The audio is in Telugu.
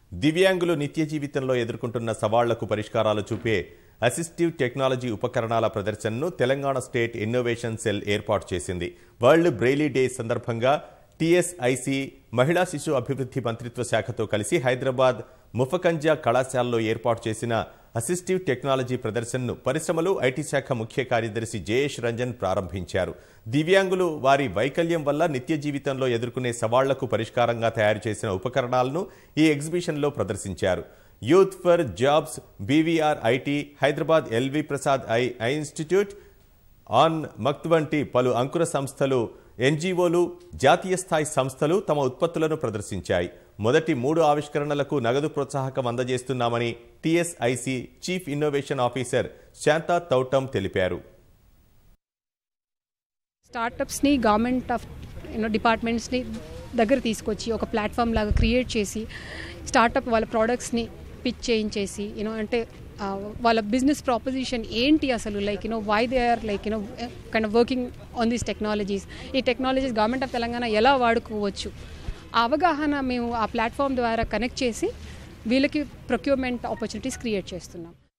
దివ్యాంగులు నిత్య జీవితంలో ఎదుర్కొంటున్న సవాళ్లకు పరిష్కారాలు చూపే అసిస్టివ్ టెక్నాలజీ ఉపకరణాల ప్రదర్శనను తెలంగాణ స్టేట్ ఇన్నోవేషన్ సెల్ ఏర్పాటు చేసింది వరల్డ్ బ్రెయిలీ డే సందర్భంగా టీఎస్ఐసి మహిళా శిశు అభివృద్ధి మంత్రిత్వ శాఖతో కలిసి హైదరాబాద్ ముఫకంజా కళాశాలలో ఏర్పాటు చేసిన అసిస్టివ్ టెక్నాలజీ ప్రదర్శనను పరిశ్రమలు ఐటీ శాఖ ముఖ్య కార్యదర్శి జయేష్ రంజన్ ప్రారంభించారు దివ్యాంగులు వారి వైకల్యం వల్ల నిత్య జీవితంలో ఎదుర్కొనే సవాళ్లకు పరిష్కారంగా తయారు చేసిన ఉపకరణాలను ఈ ఎగ్జిబిషన్లో ప్రదర్శించారు youth for jobs BVR IT Hyderabad LV Prasad eye eye institute ఆన్ మక్త్ వంటి పలు అంకుర సంస్థలు ఎన్జీఓలు జాతీయ స్థాయి సంస్థలు తమ ఉత్పత్తులను ప్రదర్శించాయి మొదటి మూడు ఆవిష్కరణలకు నగదు ప్రోత్సాహకం అందజేస్తున్నామని TSIC chief innovation officer Shanta Thoutam తెలిపారు స్టార్టప్స్ని గవర్నమెంట్ ఆఫ్ యూనో డిపార్ట్మెంట్స్ని దగ్గర తీసుకొచ్చి ఒక ప్లాట్ఫామ్ లాగా క్రియేట్ చేసి స్టార్టప్ వాళ్ళ ప్రోడక్ట్స్ని పిచ్ చేయించేసి యూనో అంటే ఆ, వాళ్ళ బిజినెస్ ప్రాపోజిషన్ ఏంటి అసలు like you know why they are like you know kind of working on these technologies ఈ టెక్నాలజీస్ గవర్నమెంట్ ఆఫ్ తెలంగాణ ఎలా వాడుకోవచ్చు ఆ అవగాహన మేము ఆ ప్లాట్ఫామ్ ద్వారా కనెక్ట్ చేసి వీళ్ళకి ప్రొక్యూర్మెంట్ ఆపర్చునిటీస్ క్రియేట్ చేస్తున్నాం